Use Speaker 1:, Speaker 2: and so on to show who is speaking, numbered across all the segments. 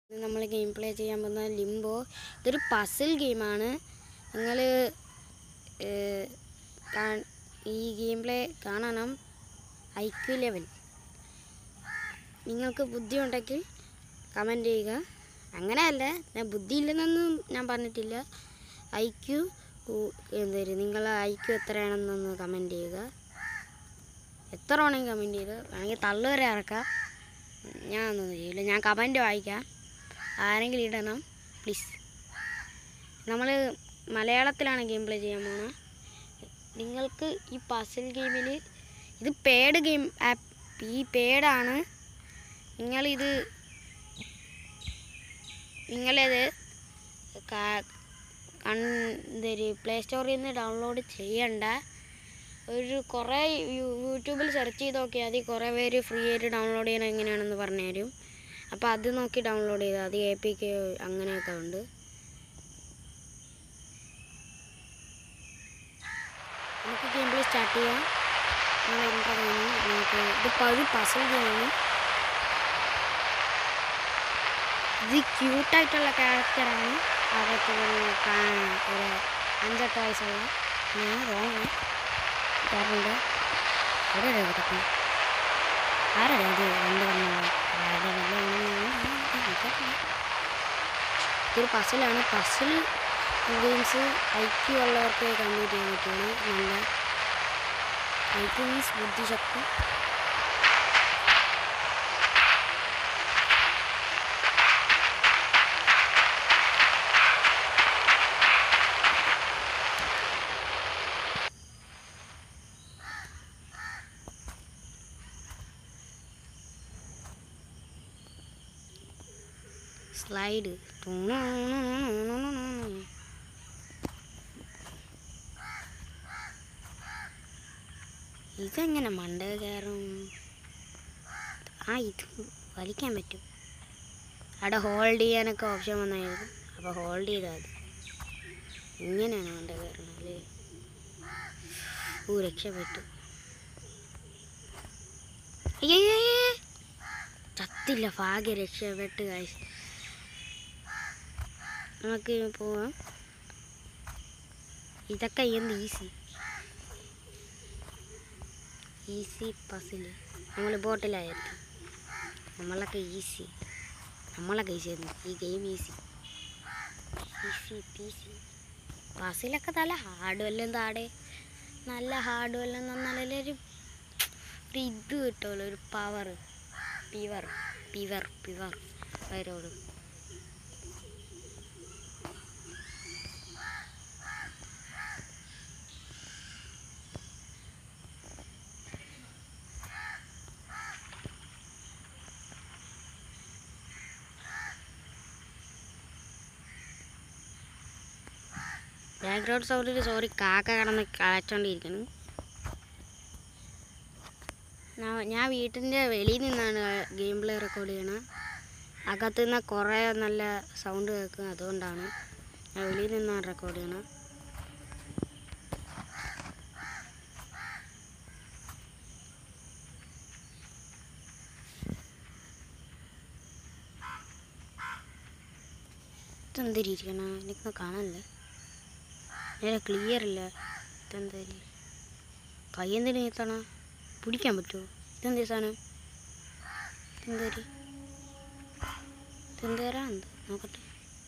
Speaker 1: ഇന്ന് നമ്മൾ game play ചെയ്യാൻ പോകുന്ന ലിംബോ ഇതൊരു പസിൽ ഗെയിമാണ് നിങ്ങൾ ഈ ഗെയിം പ്ലേ കാണണം ഐക്യു ലെവൽ നിങ്ങൾക്ക് ബുദ്ധിയുണ്ടെങ്കിൽ കമൻറ്റ് ചെയ്യുക അങ്ങനെയല്ല ഞാൻ ബുദ്ധിയില്ലെന്നൊന്നും ഞാൻ പറഞ്ഞിട്ടില്ല ഐക്യു എന്തായാലും നിങ്ങളെ ഐക്യു എത്രയാണെന്നൊന്ന് കമൻറ്റ് ചെയ്യുക എത്ര വേണമെങ്കിൽ കമൻറ്റ് ചെയ്ത് വേണമെങ്കിൽ തള്ളുവരെ ഇറക്കാം ഞാനൊന്നും ചെയ്യില്ല ഞാൻ കമൻറ്റ് വായിക്കാം ആരെങ്കിലും ഇടണം പ്ലീസ് നമ്മൾ മലയാളത്തിലാണ് ഗെയിം പ്ലേ ചെയ്യാൻ പോണത് നിങ്ങൾക്ക് ഈ പസിൽ ഗെയിമിൽ ഇത് പേഡ് ഗെയിം ആപ്പ് ഈ പേഡാണ് നിങ്ങളിത് നിങ്ങളിത് എന്തൊരു പ്ലേ സ്റ്റോറിൽ നിന്ന് ഡൗൺലോഡ് ചെയ്യണ്ട ഒരു കുറേ യൂ- യൂട്യൂബിൽ സെർച്ച് ചെയ്ത് നോക്കിയാൽ മതി കുറേ പേര് ഫ്രീ ആയിട്ട് ഡൗൺലോഡ് ചെയ്യണം എങ്ങനെയാണെന്ന് പറഞ്ഞു തരും അപ്പോൾ അത് നോക്കി ഡൗൺലോഡ് ചെയ്താൽ അത് എ പി കെ അങ്ങനെയൊക്കെ ഉണ്ട് നമുക്ക് ഗെയിം പ്ലേ സ്റ്റാർട്ട് ചെയ്യാം നമ്മൾ എന്താ പറയുന്നത് നമുക്ക് ഇതിപ്പോൾ ഒരു പസിൽ ഗെയിമാണ് ഇത് ക്യൂട്ടായിട്ടുള്ള ക്യാരക്ടറാണ് അതൊക്കെ ഒരു കാ- ഒരു അഞ്ചെട്ട് വയസ്സുള്ള ഞാൻ റോങ് കാറുണ്ട് ഇവിടെ കിടക്കും ആരാ ഇത് രണ്ട് ഇതൊരു പസിലാണ് പസിൽ ഗെയിംസ് ഐക്യു ഉള്ളവർക്ക് കമ്പ്ലീറ്റ് ചെയ്യാൻ പറ്റുള്ളൂ നല്ല ഐക്യു മീൻസ് ബുദ്ധിശക്തി സ്ലൈഡ് ഇതെങ്ങനെ മണ്ട കയറും ആ ഇത് വലിക്കാൻ പറ്റും അവിടെ ഹോൾഡ് ചെയ്യാനൊക്കെ ഓപ്ഷൻ വന്നായിരുന്നു അപ്പോൾ ഹോൾഡ് ചെയ്താൽ മതി ഇങ്ങനെയാണ് മണ്ട കയറണം അല്ലേ ഓ രക്ഷപ്പെട്ടു അയ്യേ ചത്തില്ല ഭാഗ്യ രക്ഷപ്പെട്ട് കാശ് നമുക്ക് പോവാം ഇതൊക്കെ എന്ത് ഈസി ഈസി പസില് നമ്മൾ ബോട്ടിലായിരുന്നു നമ്മളൊക്കെ ഈസി നമ്മളൊക്കെ ഈസി ആയിരുന്നു ഈ ഗെയിം ഈസി ഈസി പീസി പസിലൊക്കെ നല്ല ഹാർഡ് വല്ലതും താടെ നല്ല ഹാർഡ് വല്ലതും തന്നാലല്ലേ ഒരു ഒരു ഇത് കിട്ടുമല്ലോ ഒരു പവർ പിവർ പിവർ പിവർ വരോട് ബാക്ക്ഗ്രൗണ്ട് സൗണ്ടിൽ സോറി കാക്ക കിടന്ന് കളച്ചോണ്ടിരിക്കുന്നു ഞാൻ- ഞാൻ വീട്ടിൻ്റെ വെളിയിൽ നിന്നാണ് ഗെയിം പ്ലേ റെക്കോർഡ് ചെയ്യണത് അകത്തു നിന്ന് കുറേ നല്ല സൗണ്ട് കേൾക്കും അതുകൊണ്ടാണ് ഞാൻ വെളിയിൽ നിന്നാണ് റെക്കോർഡ് ചെയ്യണത് ഇതെന്തിരിക്കണ എനിക്കൊന്നും കാണാനില്ല നേരെ ക്ലിയർ ഇല്ല ഇതെന്തായി കൈ എന്തിനു നീത്തണ പിടിക്കാൻ പറ്റുമോ ഇതെന്ത് സാധനം ഇതെന്തേരി ഇതെന്തേരാ എന്ത് നോക്കട്ടെ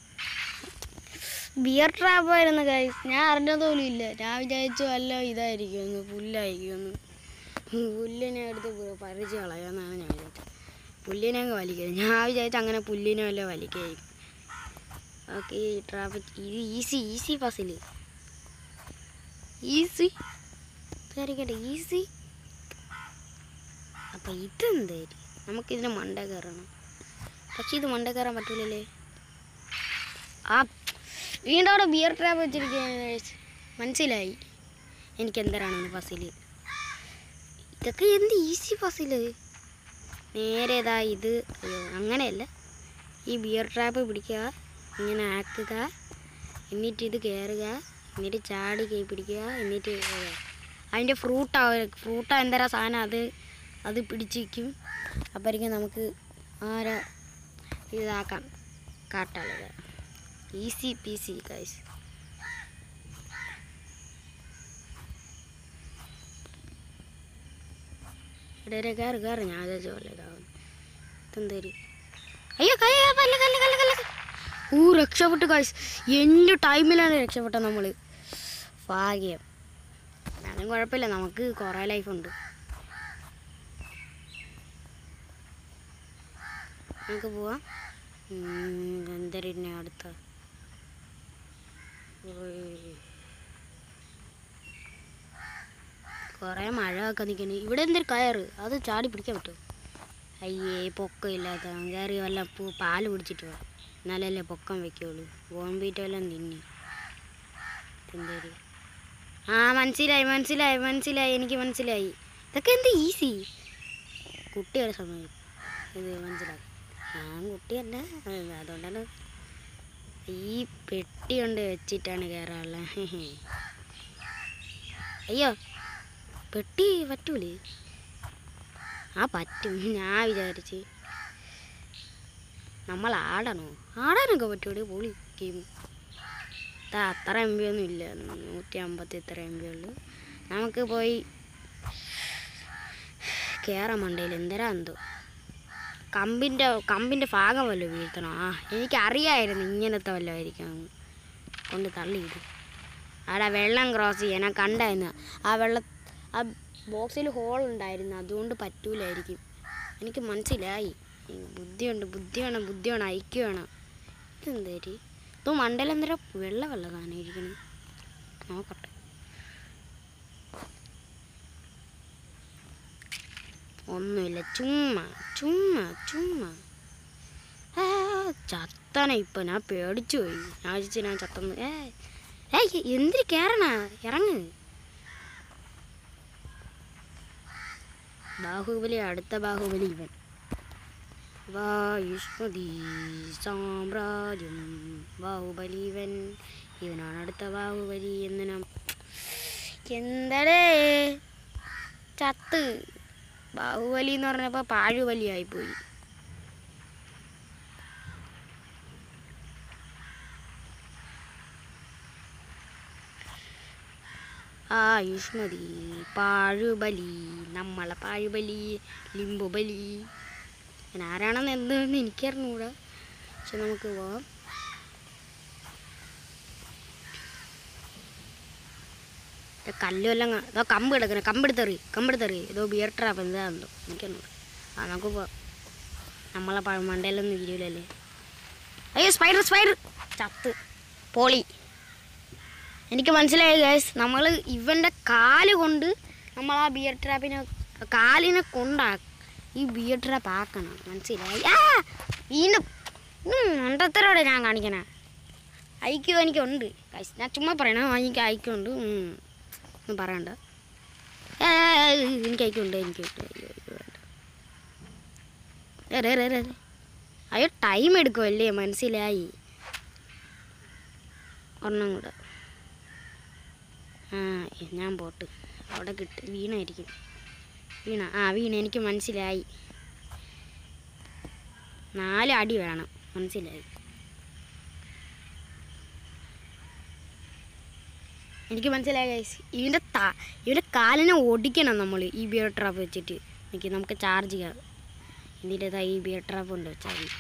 Speaker 1: ബിയർ ട്രാപ്പ് ആയിരുന്നു ഗൈസ് ഞാൻ അറിഞ്ഞത് പോലും ഇല്ല ഞാൻ വിചാരിച്ചു വല്ല ഇതായിരിക്കുമെന്ന് പുല്ലായിരിക്കുമെന്ന് പുല്ലിനെ എടുത്ത് പു- പറിച്ച് കളയാമെന്നാണ് ഞാൻ വിചാരിച്ചത് പുല്ലിനെ അങ്ങ് വലിക്കുന്നത് ഞാൻ വിചാരിച്ചു അങ്ങനെ പുല്ലിനെ വല്ല വലിക്കായിരിക്കും ഓക്കെ ഈ ട്രാഫിക് ഇത് ഈസി ഈസി പസിൽ ഈസി ഇതായിരിക്കട്ടെ ഈസി അപ്പം ഇതെന്തായിരിക്കും നമുക്കിതിന് മണ്ട കയറണം പക്ഷെ ഇത് മണ്ട കയറാൻ പറ്റൂലല്ലേ ആ വീണ്ടും അവിടെ ബിയർ ട്രാപ്പ് വെച്ചിരിക്കുകയാണ് guys. മനസ്സിലായി എനിക്ക് എന്തരാണെന്ന് പസിൽ ഇതൊക്കെ എന്ത് ഈസി പസിൽ നേരെ ഇതാ ഇത് അയ്യോ അങ്ങനെയല്ല ഈ ബിയർ ട്രാപ്പ് പിടിക്കുക ഇങ്ങനെ ആക്കുക എന്നിട്ട് ഇത് കയറുക എന്നിട്ട് ചാടി കൈ പിടിക്കുക എന്നിട്ട് ഏ, അതിൻ്റെ ഫ്രൂട്ടാ ഫ്രൂട്ടാ എന്തരാ സാധനം അത് അത് പിടിച്ചിരിക്കും അപ്പോഴേക്കും നമുക്ക് ആരാ ഇതാക്കാം കാട്ടാളുക ഈസി പി സി ഗൈസ് ഇവിടെ കയറി കയറി ഞാൻ വിചാരിച്ച പോലെ ഇതാവും എന്തേരി അയ്യോ കയ്യ കല്ല് കല്ല് കല്ല് കല്ല് ഊ രക്ഷപ്പെട്ടു ഗൈസ് എൻ്റെ ടൈമിലാണ് രക്ഷപ്പെട്ടത് നമ്മൾ ഭാഗ്യം അതും കുഴപ്പമില്ല നമുക്ക് കുറേ ലൈഫുണ്ട് നമുക്ക് പോവാം എന്തരിന്നെ അടുത്ത ഉയ്. കുറേ മഴ ഒക്കെ നിൽക്കുന്നു ഇവിടെ എന്തൊരു കയറ് അത് ചാടി പിടിക്കാൻ പറ്റുമോ അയ്യേ പൊക്കം ഇല്ലാത്ത കയറി വല്ല പൂ പാല് കുടിച്ചിട്ട് വാ എന്നാലല്ലേ പൊക്കം വെക്കുള്ളൂ ബോൺബീറ്റ് വല്ലതും തിന്നി എന്തേരി ആ മനസ്സിലായി മനസ്സിലായി മനസ്സിലായി എനിക്ക് മനസ്സിലായി ഇതൊക്കെ എന്ത് ഈസി കുട്ടിയുടെ സമയം ഇത് മനസ്സിലായി ഞാൻ കുട്ടിയല്ല അത് അതുകൊണ്ടാണ് ഈ പെട്ടി കൊണ്ട് വെച്ചിട്ടാണ് കയറാനുള്ളത് അയ്യോ പെട്ടി പറ്റൂലേ ആ പറ്റും ഞാൻ വിചാരിച്ച് നമ്മൾ ആടണോ ആടാനൊക്കെ പറ്റൂടെ പൊളി ഗെയിം ഇതാ അത്ര എം ബി ഒന്നും ഇല്ല നൂറ്റി അമ്പത്തി ഇത്ര എം ബി ഉള്ളു നമുക്ക് പോയി കയറാൻ മണ്ടയിൽ എന്തരാ എന്തോ കമ്പിൻ്റെ കമ്പിൻ്റെ ഭാഗം വല്ലതും വീഴ്ത്തണോ ആ എനിക്കറിയായിരുന്നു ഇങ്ങനത്തെ വല്ലതും ആയിരിക്കും കൊണ്ട് തള്ളിയിട് അവിടെ വെള്ളം ക്രോസ് ചെയ്യാൻ ഞാൻ കണ്ടായിരുന്നു ആ വെള്ള ആ ബോക്സിൽ ഹോൾ ഉണ്ടായിരുന്നു അതുകൊണ്ട് പറ്റൂലായിരിക്കും എനിക്ക് മനസ്സിലായി ഈ ബുദ്ധിയുണ്ട് ബുദ്ധി വേണം ബുദ്ധി വേണം ഐക്യം വേണം ഇതെന്തേരി ഇത് മണ്ടലെന്തര വെള്ള വെള്ള കാണിരിക്കണം നോക്കട്ടെ ഒന്നുമില്ല ചുമ്മാ ചുമ്മാ ചുമ്മാ ആ ചത്തന ഇപ്പൊ ഞാൻ പേടിച്ചു പോയി ഞാൻ വിചാരിച്ചു ഞാൻ ചത്തന്ന് ഏ ഏയ് എന്തിന് കയറണ ഇറങ്ങ് ബാഹുബലി അടുത്ത ബാഹുബലി ഇവൻ വായുഷ്മതി സാമ്രാജ്യം ബാഹുബലി ഇവൻ ഇവനാണ് അടുത്ത ബാഹുബലി എന്ന് നാം എന്തടേ ചത്ത് ബാഹുബലി എന്ന് പറഞ്ഞപ്പോൾ പാഴുബലി ആയിപ്പോയി ആയുഷ്മതി പാഴുബലി നമ്മളെ പാഴുബലി ലിംബുബലി ഞാൻ ആരാണെന്ന് എന്താണെന്ന് എനിക്കറിഞ്ഞൂടാ പക്ഷെ നമുക്ക് പോവാം ഇത് കല്ലുമെല്ലാം കാ- ഇതോ കമ്പ് കിടക്കണം കമ്പെടുത്തെറി കമ്പെടുത്തെറി ഇതോ ബിയർ ട്രാപ്പ് എന്താണെന്തോ എനിക്കറിഞ്ഞൂടാ ആ നമുക്ക് പോവാം നമ്മളെ പ- മണ്ടയിലൊന്നും ഇരിക്കില്ലല്ലേ അയ്യോ സ്പൈഡർ സ്പൈഡർ ചത്ത് പോളി എനിക്ക് മനസ്സിലായി ഗൈസ് നമ്മൾ ഇവൻ്റെ കാല് കൊണ്ട് നമ്മൾ ആ ബിയർ ട്രാപ്പിനെ കാലിനെ കൊണ്ടാ ഈ ബിയർ ട്രാപ്പ് ആക്കണം മനസ്സിലായി ആ വീണ്ടും മണ്ടത്തരോടെ ഞാൻ കാണിക്കണേ ഐക്യം എനിക്കുണ്ട് ഗൈസ് ഞാൻ ചുമ്മാ പറയണ എനിക്ക് ഐക്യമുണ്ട് ഉം. ഒന്നും പറയണ്ട ഏ, എനിക്ക് ഐക്യമുണ്ട് എനിക്കുണ്ട് അയ്യോ അയ്യോ വേണ്ട ഏ, രേ, രേ, രേ, രേ. അയ്യോ ടൈം എടുക്കുമല്ലേ മനസ്സിലായി ഒരെണ്ണം കൂടെ ആ ഞാൻ പോട്ട് അവിടെ കിട്ടി വീണായിരിക്കും വീണ ആ വീണ എനിക്ക് മനസ്സിലായി നാല് അടി വേണം മനസ്സിലായി എനിക്ക് മനസ്സിലായി ഗൈസ് ഇവൻ്റെ താ ഇവൻ്റെ കാലിനെ ഓടിക്കണം നമ്മൾ ഈ ബിയർ ട്രാപ്പ് വെച്ചിട്ട് എനിക്ക് നമുക്ക് ചാർജ് ചെയ്യാം ഇതിൻ്റെതാ ഈ ബിയർ ട്രാപ്പ് കൊണ്ട് വെച്ചാൽ മതി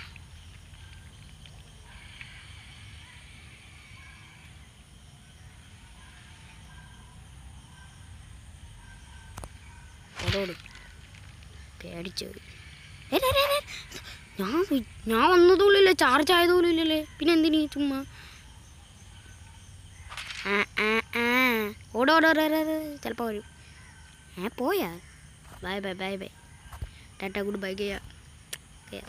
Speaker 1: ഓടോട് പേടിച്ചു പോയി. ഏ, രേ, രേ, രേ. ഞാൻ പോയി- ഞാൻ വന്നതുപോലും ഇല്ല ചാർജ് ആയതുപോലും ഇല്ലല്ലേ പിന്നെ എന്തിനീ ചുമ്മാ ആ ആ ആ ഓടോടോ ചിലപ്പോൾ വരും ഏ പോയാ ബൈ ബൈ ബൈ ബൈ ടാറ്റ ഗുഡ് ബൈ ഗയാ ഗയാ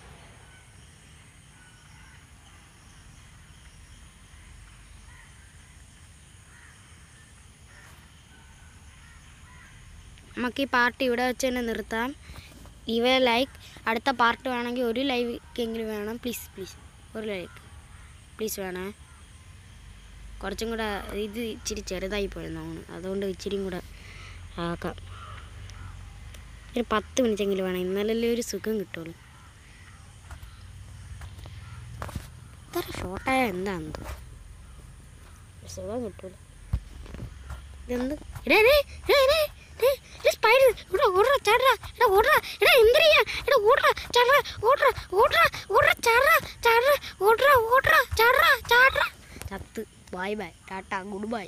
Speaker 1: നമുക്ക് ഈ പാർട്ട് ഇവിടെ വെച്ച് തന്നെ നിർത്താം ഇവ ലൈക്ക് അടുത്ത പാർട്ട് വേണമെങ്കിൽ ഒരു ലൈക്കെങ്കിലും വേണം പ്ലീസ് പ്ലീസ് ഒരു ലൈക്ക് പ്ലീസ് വേണേ കുറച്ചും കൂടെ ഇത് ഇച്ചിരി ചെറുതായി പോയെന്നാണ് അതുകൊണ്ട് ഇച്ചിരിയും കൂടെ ആക്കാം ഒരു പത്ത് മിനിറ്റെങ്കിലും വേണം ഇന്നലല്ലേ ഒരു സുഖം കിട്ടുള്ളൂ ഇത്ര ഷോർട്ടായ എന്താണെന്ന് സുഖം കിട്ടൂല ഇതെന്ത് എടേ എടേ എടേ എടേ എടേ എടേ സ്പൈഡർ ഇവിടെ ഓടറ ചാടറ എടാ ഓടറ എടാ എന്തിനാ എടാ ഓടറ ചാടറ ഓടറ ഓടറ ഓടറ ചാടറ ചാടറ ഓടറ ഓടറ ചാടറ ചാടറ ചത്ത് ബൈ ബൈ ടാറ്റ ഗുഡ് ബൈ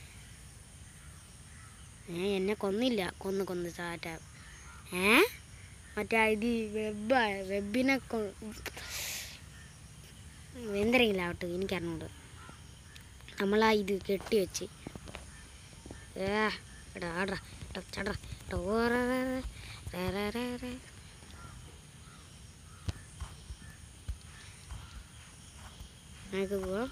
Speaker 1: ഏ എന്നെ കൊന്നില്ല കൊന്ന് കൊന്ന് ടാറ്റ ഏ മറ്റേ ഇത് വെബ് വെബിനെ കൊ എന്തെങ്കിലും ആവട്ടെ എനിക്കറിഞ്ഞൂട് നമ്മളാ ഇത് കെട്ടി വെച്ച് ഏ എടാ ആടാ എടാ ചടാ എടാ ഓറ നമുക്ക് പോവാം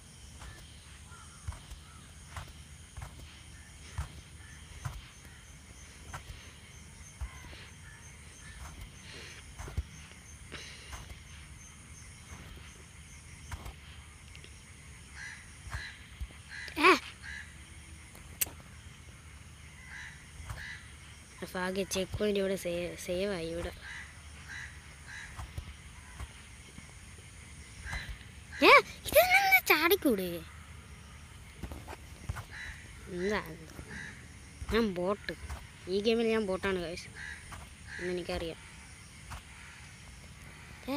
Speaker 1: ഏ ഭാഗ്യ ചെക്ക് പോയിന്റ് ഇവിടെ സേവ് സേവ് ആയി ഇവിടെ ഏ ഇതിൽ നിന്ന് ചാടിക്കൂടെ എന്താ ഞാൻ ബോട്ട് ഈ ഗെയിമിൽ ഞാൻ ബോട്ടാണ് കഴിച്ച് എന്നെനിക്കറിയാം ഏ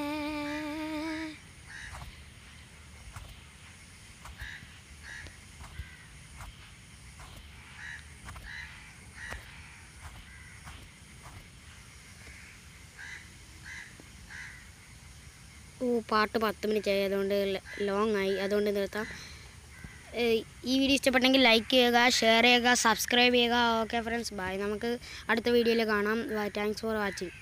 Speaker 1: ഓ പാട്ട് പത്ത് മിനിറ്റ് ആയി അതുകൊണ്ട് ലോങ് ആയി അതുകൊണ്ട് നിർത്താം ഏയ് ഈ വീഡിയോ ഇഷ്ടപ്പെട്ടെങ്കിൽ ലൈക്ക് ചെയ്യുക ഷെയർ ചെയ്യുക സബ്സ്ക്രൈബ് ചെയ്യുക ഓക്കെ ഫ്രണ്ട്സ് ബൈ നമുക്ക് അടുത്ത വീഡിയോയിൽ കാണാം താങ്ക്സ് ഫോർ വാച്ചിങ്